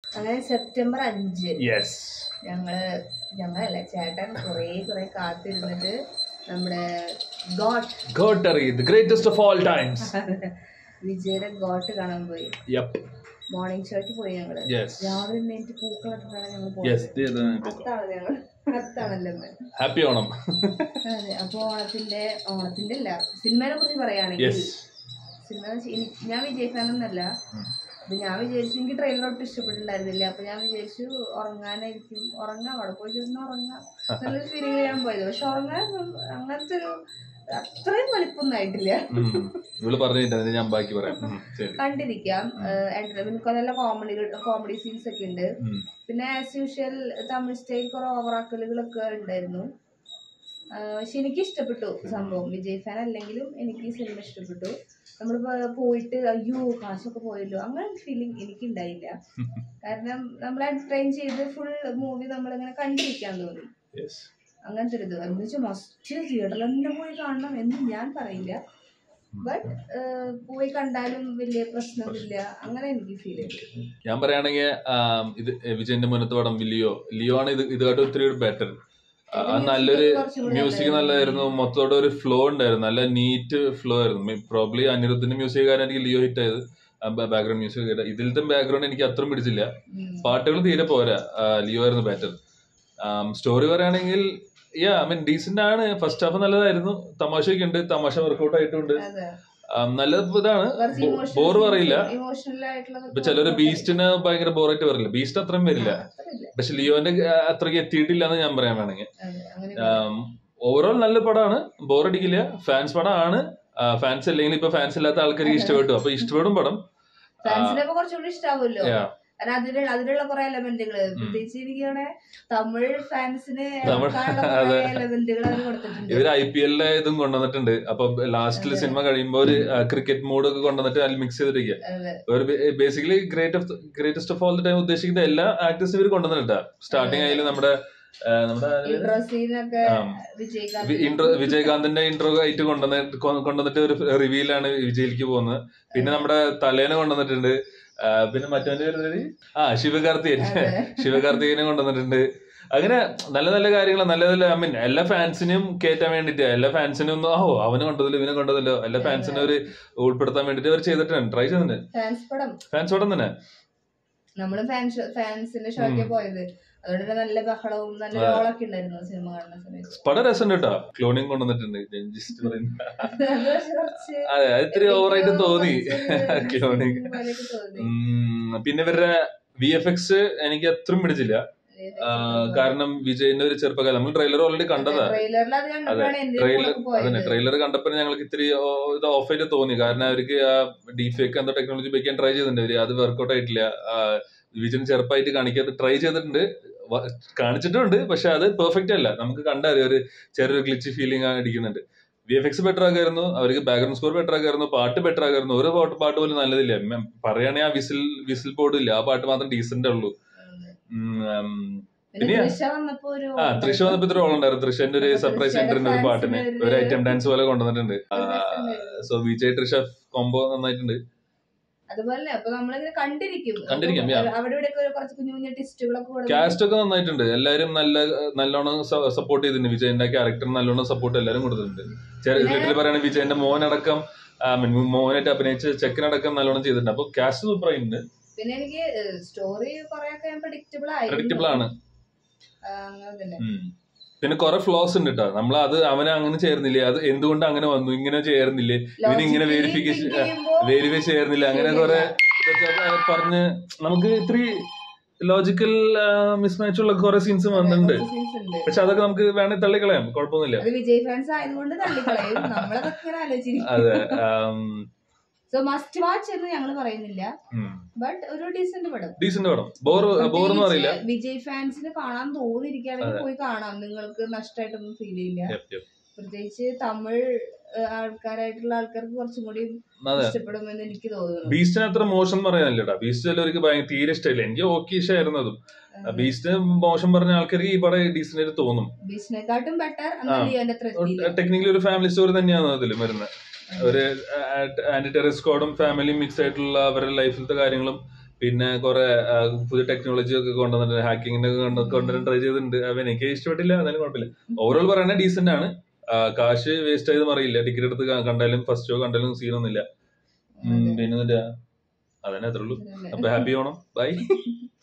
അങ്ങനെ സെപ്റ്റംബർ അഞ്ച് യെസ് ഞങ്ങള് ഞങ്ങളല്ല ചേട്ടൻ കുറേ കുറെ കാത്തിരുന്നിട്ട് നമ്മുടെ got ഗോട്ടറി the greatest of all times വിജയുടെ ഗോട്ട് കാണാൻ പോയി യപ്പ് മോർണിംഗ് ഷോയ്ക്ക് പോയി ഞങ്ങള് യെസ് രാവിലെ നേരിട്ട് പൂക്കളിട്ടാണ് ഞങ്ങൾ യെസ് പോയത് അത്താണ് ഞങ്ങൾ അത്താണല്ലോ ഇന്ന്. ഹാപ്പി ഓണം അതെ അപ്പൊ ഓണത്തിന്റെ ഓണത്തിന്റെ അല്ല സിനിമയെ കുറിച്ച് പറയുകയാണെങ്കിൽ യെസ് സിനിമ എന്ന് വെച്ചാ എനിക്ക് ഞാൻ വിജയ് ഫാനൊന്നല്ല അപ്പൊ ഞാൻ വിചാരിച്ചു എനിക്ക് ട്രെയിലർ ഒട്ടും ഇഷ്ടപ്പെട്ടിട്ടുണ്ടായിരുന്നില്ല അപ്പൊ ഞാൻ വിചാരിച്ചു ഉറങ്ങാനായിരിക്കും ഉറങ്ങാം അവിടെ പോയി ചെന്ന് ഉറങ്ങാം നല്ലൊരു ഫീലിംഗ് ഞാൻ പോയത് പക്ഷെ ഉറങ്ങാൻ അങ്ങനത്തെ ഒരു അത്രയും വലിപ്പൊന്നും ആയിട്ടില്ല ഇവള് പറഞ്ഞിട്ട് ഞാൻ ബാക്കി പറയാം ഉം, ശരി കണ്ടിരിക്കാം എന്റർടൈൻമെന്റ് നല്ല കോമഡി കോമഡി സീൻസ് ഒക്കെ ഉണ്ട് ഉം. പിന്നെ ആസ് യൂഷ്വൽ തമിഴ് സ്റ്റൈൽ കുറെ ഓവറാക്കലുകളൊക്കെ ഉണ്ടായിരുന്നു ആ, പക്ഷെ എനിക്ക് ഇഷ്ടപ്പെട്ടു സംഭവം വിജയ് ഫാൻ അല്ലെങ്കിലും എനിക്ക് ഈ സിനിമ ഇഷ്ടപ്പെട്ടു നമ്മൾ പോയിട്ട് അയ്യോ കാശൊക്കെ പോയല്ലോ അങ്ങനെ ഫീലിംഗ് എനിക്ക് ഉണ്ടായില്ല കാരണം നമ്മൾ ട്രെയിൻ ചെയ്ത് ഫുൾ മൂവി നമ്മളിങ്ങനെ കണ്ടിരിക്കാൻ തോന്നി യെസ് അങ്ങനത്തെ ഒരു ഇത് എന്ന് വെച്ചാൽ മസ്റ്റ് തിയേറ്ററിൽ തന്നെ പോയി കാണണം എന്ന് ഞാൻ പറയില്ല ബട്ട് പോയി കണ്ടാലും വലിയ പ്രശ്നമില്ല അങ്ങനെ എനിക്ക് ഫീൽ ചെയ്തു ഞാൻ പറയുകയാണെങ്കിൽ ഇത് വിജയന്റെ മുന്നത്തെ പടം ലിയോ ലിയോ ആണ് ഇത് ഇതുമായിട്ട് ഒത്തിരി ബെറ്റർ അത് നല്ലൊരു കുറച്ചും കൂടി മ്യൂസിക് നല്ലതായിരുന്നു മൊത്തത്തോടെ ഒരു ഫ്ലോ ഉണ്ടായിരുന്നു നല്ല നീറ്റ് ഫ്ലോ ആയിരുന്നു പ്രോബ്ലി അനിരുദ്ധിന്റെ മ്യൂസിക് കാരണം എനിക്ക് ലിയോ ഹിറ്റ് ആയത് ബാക്ക്ഗ്രൗണ്ട് മ്യൂസിക് കേട്ട ഇതിലത്തെ ബാക്ക്ഗ്രൗണ്ട് എനിക്ക് അത്രയും പിടിച്ചില്ല ഉം. പാട്ടുകൾ തീരെ പോരാ ആ, ലിയോ ആയിരുന്നു ബെറ്റർ സ്റ്റോറി പറയുകയാണെങ്കിൽ യാ ഐ മീൻ ഡീസെന്റ് ആണ് ഫസ്റ്റ് ഹാഫ് നല്ലതായിരുന്നു തമാശയൊക്കെ ഉണ്ട് തമാശ വർക്കൗട്ട് ആയിട്ടുണ്ട് അതെ ആം, നല്ല ഇതാണ് ബോർ പറയില്ല ഇമോഷണൽ ആയിട്ടുള്ള ഇപ്പൊ ചിലര് ബീസ്റ്റിന് ഭയങ്കര ബോറായിട്ട് പറയില്ല ബീസ്റ്റ് അത്രയും വരില്ല പക്ഷെ ലിയോന്റെ ആ, അത്രയ്ക്ക് എത്തിയിട്ടില്ല എന്ന് ഞാൻ പറയാൻ വേണമെങ്കിൽ അങ്ങനെ ഓവറോൾ നല്ല പടമാണ് ബോറടിക്കില്ല ഫാൻസ് പടമാണ് ഫാൻസ് അല്ലെങ്കിൽ ഇപ്പൊ ഫാൻസ് ഇല്ലാത്ത ആൾക്കാർക്ക് ഇഷ്ടപ്പെട്ടു അപ്പൊ ഇഷ്ടപ്പെടും പടം ഫാൻസിനൊക്കെ കുറച്ചുകൂടി ഇഷ്ടാവുമല്ലോ Yeah. കാരണം അതിലുള്ള അതിലുള്ള കുറെ എലമെന്റുകള് പ്രത്യേകിച്ച് എനിക്കാണ് തമിഴ് ഫാൻസിന് തമിഴ്, അതെ. എലമെന്റുകൾ അവർ കൊടുത്തിട്ടുണ്ട് ഇവര് ഐ പി എല്ലിലെ ഇതും കൊണ്ടുവന്നിട്ടുണ്ട് അപ്പൊ ലാസ്റ്റിൽ സിനിമ കഴിയുമ്പോൾ ഒരു ക്രിക്കറ്റ് മൂഡ് ഒക്കെ കൊണ്ടുവന്നിട്ട് അതിൽ മിക്സ് ചെയ്തിരിക്കുക അതെ ഒരു basically great of greatest of all the time ഉദ്ദേശിക്കുന്ന എല്ലാ ആക്ടേഴ്സും ഇവർ കൊണ്ടുവന്നിട്ടാ സ്റ്റാർട്ടിങ് ആയാലും നമ്മുടെ ആ, നമ്മുടെ ഇൻട്രോ സീനൊക്കെ ആ. വിജയകാന്ത് ഇൻട്രോ വിജയകാന്തിന്റെ ഇൻട്രോ ആയിട്ട് കൊണ്ടുവന്ന കൊ- കൊണ്ടുവന്നിട്ട് ഒരു റിവീലാണ് വിജയിലേക്ക് പോകുന്നത് പിന്നെ നമ്മുടെ തലേനെ കൊണ്ടുവന്നിട്ടുണ്ട് ആ, പിന്നെ മറ്റവന്റെ പേര് എന്താടി? ആ ശിവകാർത്തികൻ ശിവകാർത്തികനെ കൊണ്ടുവന്നിട്ടുണ്ട് അങ്ങനെ നല്ല നല്ല കാര്യങ്ങൾ നല്ല നല്ല ഐ മീൻ എല്ലാ ഫാൻസിനും കയറ്റാൻ വേണ്ടിട്ട് എല്ലാ ഫാൻസിനും ഒന്നും ഓ അവനെ കൊണ്ടതില്ലോ ഇവനെ കൊണ്ടതില്ലോ എല്ലാ ഫാൻസിനും ഒരു ഉൾപ്പെടുത്താൻ വേണ്ടിട്ട് അവർ ചെയ്തിട്ടുണ്ട് ട്രൈ ചെയ്തിട്ടുണ്ട് ഫാൻസ് പടം ഫാൻസ് ഓടം തന്നെ നമ്മള് ഫാൻസ് ഫാൻസിന്റെ ഷോയ്ക്ക് പോയത് അതുകൊണ്ട് തന്നെ നല്ല ബഹളവും നല്ല റോളൊക്കെ ഉണ്ടായിരുന്നു സിനിമ കാണുന്ന സമയത്ത് പടം രസമുണ്ട് കേട്ടോ ക്ലോണിങ് കൊണ്ടുവന്നിട്ടുണ്ട് ഞാൻ just പറയുന്നു. അത് പക്ഷെ കുറച്ച് അതെ അത് ഇത്തിരി ഓവറായിട്ട് തോന്നി കുറച്ചൊരു ക്ലോണിങ് പോലെയൊക്കെ തോന്നി ഉം, പിന്നെ ഇവരുടെ വി എഫ് എക്സ് എനിക്ക് അത്രയും പിടിച്ചില്ല ആ, കാരണം വിജയിന്റെ ഒരു ചെറുപ്പക്കാലം നമ്മൾ ട്രെയിലർ ഓൾറെഡി കണ്ടതാ ട്രെയിലറിൽ അത് കണ്ടപ്പോഴാണ് എന്തിനും ട്രെയിലർ പോയത് അതന്നെ ട്രെയിലർ കണ്ടപ്പോൾ ഞങ്ങൾക്ക് ഇത്തിരി ഓ, ഇത് ഓഫ് ആയിട്ട് തോന്നി കാരണം അവർക്ക് ആ ഡീഫേക്ക് എന്തോ ടെക്നോളജി ഉപയോഗിക്കാൻ ട്രൈ ചെയ്തിട്ടുണ്ട് അവര് അത് വർക്ക്ഔട്ട് ആയിട്ടില്ല ആ, വിജയൻ ചെറുപ്പമായിട്ട് കാണിക്കാതെ ട്രൈ ചെയ്തിട്ടുണ്ട് വ- കാണിച്ചിട്ടുണ്ട് പക്ഷെ അത് പെർഫെക്റ്റ് അല്ല നമുക്ക് കണ്ടറിയാം ഒരു ചെറിയൊരു ഗ്ലിച്ച് ഫീലിംഗ് അടിക്കുന്നുണ്ട് വി എഫ് എക്സ് ബെറ്റർ ആകായിരുന്നു അവർക്ക് ബാക്ക്ഗ്രൗണ്ട് സ്കോർ ബെറ്റർ ആകായിരുന്നു പാട്ട് ബെറ്റർ ആകായിരുന്നു ഒരു പാട്ട് പാട്ട് പോലും നല്ലതില്ല ഉം, പറയുകയാണെങ്കിൽ ആ വിസിൽ വിസിൽ ബോർഡ് ഇല്ല ആ പാട്ട് മാത്രം ഡീസന്റ് ഉള്ളൂ ഉം, ഉം, പിന്നെ പിന്നെ തൃശ വന്നപ്പോ ഒരു ആ തൃശ്ശ വന്നപ്പോ ഇത്ര റോൾ ഉണ്ടായിരുന്നു തൃശ്ശന്റെ ഒരു അപ്പൊ സർപ്രൈസ് തൃശ്ശയുടെ എൻട്രി ഉണ്ട് ഒരു പാട്ടിന് ഫാൻസിന് ഒരു ഒരു- ഐറ്റം ഡാൻസ് പോലെ കൊണ്ടുവന്നിട്ടുണ്ട് രസമുണ്ടായിരുന്നു. സോ വിജയ് തൃഷ കോംബോ നന്നായിട്ടുണ്ട് അതുപോലെ അപ്പൊ നമ്മളിങ്ങനെ കണ്ടിരിക്കും കണ്ടിരിക്കാം, അപ്പൊ yeah. അവിടെ ഇവിടെ കുറച്ച് കുഞ്ഞു കുഞ്ഞു ടിസ്റ്റുകളൊക്കെ കൊടുത്ത് കാസ്റ്റ് ഒക്കെ നന്നായിട്ടുണ്ട് എല്ലാരും നല്ല നല്ലോണം സപ്പോർട്ട് ചെയ്തിട്ടുണ്ട് വിജയന്റെ ക്യാരക്ടർ നല്ലോണം സപ്പോർട്ട് എല്ലാരും കൊടുത്തിട്ടുണ്ട് ചെറിയ പിന്നെ- വീട്ടിൽ പറയുകയാണെങ്കിൽ വിജയന്റെ മോനടക്കം ആ, I mean, മോനായിട്ട് അഭിനയിച്ച് ചെക്കനടക്കം നല്ലോണം ചെയ്തിട്ടുണ്ട് അപ്പൊ കാസ്റ്റ് സൂപ്പർ ആയിട്ടുണ്ട് പിന്നെ എനിക്ക് സ്റ്റോറി കുറെയൊക്കെ പ്രഡിക്റ്റബിൾ പ്രഡിക്റ്റബിൾ ആണ് ആ, അങ്ങനെ തന്നെ ഉം. പിന്നെ കുറെ ഫ്ലോസ് ഉണ്ട് കേട്ടോ നമ്മൾ അത് അവനെ അങ്ങനെ ചേർന്നില്ലേ അത് എന്തുകൊണ്ട് അങ്ങനെ വന്നു ഇങ്ങനെ ചേർന്നില്ലേ ഇതിന് ഇങ്ങനെ Logically വെരിഫിക്കേഷൻ think ചെയ്യുമ്പോ വേരിഫൈ ചേർന്നില്ല അങ്ങനെ കുറെ ഇതൊക്കെ പറഞ്ഞ് നമുക്ക് ഇത്തിരി ലോജിക്കൽ മിസ്മാച്ച് ഉള്ള കുറെ സീൻസ് വന്നിട്ടുണ്ട് കുറച്ച് scenes ഉണ്ട്. പക്ഷെ അതൊക്കെ നമുക്ക് വേണമെങ്കിൽ തള്ളിക്കളയാം കുഴപ്പമൊന്നുമില്ല അത് വിജയ് ഫാൻസ് ആയതുകൊണ്ട് തള്ളിക്കളയും നമ്മളതൊക്കെ ഇങ്ങനെ ആലോചിച്ചിരിക്കും അതെ സോ മസ്റ്റ് വാച്ച് എന്ന് ഞങ്ങൾ പറയുന്നില്ല ബട്ട് ഒരു ഡീസന്റ് പടം ഡീസന്റ് പടം ബോർ ബോർ എന്ന് പറയില്ല പ്രത്യേകിച്ച് വിജയ് ഫാൻസിന് കാണാൻ തോന്നിയിരിക്കുകയാണെങ്കിൽ പോയി കാണാം നിങ്ങൾക്ക് നഷ്ടമായിട്ടൊന്നും ഫീൽ ചെയ്യില്ല Yep, yep. പ്രത്യേകിച്ച് തമിഴ് ഏഹ്, ആൾക്കാരായിട്ടുള്ള ആൾക്കാർക്ക് കുറച്ചും കൂടി അതെ ഇഷ്ടപ്പെടുമെന്ന് എനിക്ക് തോന്നുന്നു ബീസ്റ്റിന് അത്ര മോശം എന്ന് പറയാനില്ല കേട്ടോ ബീസ്റ്റ് എല്ലാവർക്ക് ഭയങ്കര തീരെ ഇഷ്ടമില്ല എനിക്ക് ഓക്കെ ഇഷ്ടമായിരുന്നു അതും ബീസ്റ്റ് മോശം പറഞ്ഞ ആൾക്കാർക്ക് ഈ പടം ഡീസന്റ് ആയിട്ട് തോന്നും ബീച്ചിനെക്കാട്ടും ബെറ്റർ ആ. ലിയോന്റെ ത്രെഡില്ല ടെക്നിക്കലി ഒരു ഫാമിലി സ്റ്റോറി തന്നെയാണ് അതിൽ വരുന്നത് ഒരു ആന്റി ടെറർ സ്ക്വാഡും ഫാമിലിയും മിക്സ് ആയിട്ടുള്ള അവരുടെ ലൈഫിലത്തെ കാര്യങ്ങളും പിന്നെ കുറെ ആ, പുതിയ ടെക്നോളജി ഒക്കെ കൊണ്ടുവന്നിട്ടുണ്ട് ഹാക്കിങ്ങിന്റെ കൊണ്ടുവരാൻ ട്രൈ ചെയ്തിട്ടുണ്ട് അപ്പൊ എനിക്ക് ഇഷ്ടപ്പെട്ടില്ല എന്നാലും കുഴപ്പമില്ല ഓവറോൾ പറയണേ ഡീസെന്റ് ആണ് ആ, കാശ് വേസ്റ്റ് ആയത് അറിയില്ല ടിക്കറ്റ് എടുത്ത് ക- കണ്ടാലും ഫസ്റ്റ് ഷോ കണ്ടാലും സീനൊന്നുമില്ല ഉം, പിന്നെ എന്നിട്ട് അതന്നെ അത്രേ ഉള്ളൂ അപ്പൊ ഹാപ്പി ഓണം ബൈ